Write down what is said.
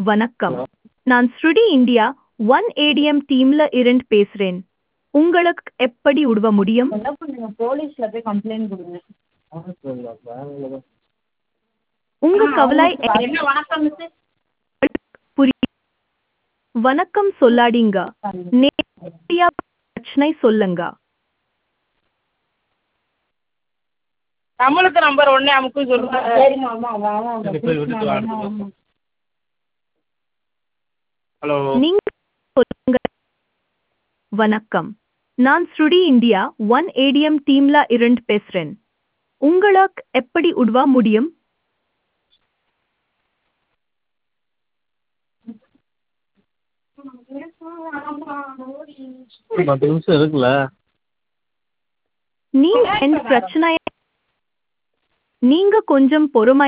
வணக்கம் நான் ஸ்ருடி இந்தியா ஒன் ஏடிஎம் டீம்ல இருந்து பேசுறேன் உங்களுக்கு எப்படி உதவ முடியும் என்ன பண்ணுங்க போலீஸில் போய் கம்ப்ளைண்ட் கொடுங்க உங்க கவலை என்ன வணக்கம் மிஸ் புரியுது வணக்கம் சொல்லாதீங்க நேரடியா பிரச்சனை சொல்லுங்க நம்மளுக்கு நம்பர் ஒன்னே அமுக்கு சொல்லுங்க சரிம்மா அம்மா வாமா சரி, போய் விட்டுட்டு வாங்க. ஹலோ நீங்க சொல்லுங்க வணக்கம் நான் ஸ்ருடி இந்தியா ஒன் ஏடிஎம் டீம்ல இருந்து பேசுறேன் உங்களுக்கு எப்படி உதவ முடியும் பத்து நிமிஷம் இருக்குல்ல நீங்க எந்த பிரச்சனைய நீங்க கொஞ்சம் பொறுமை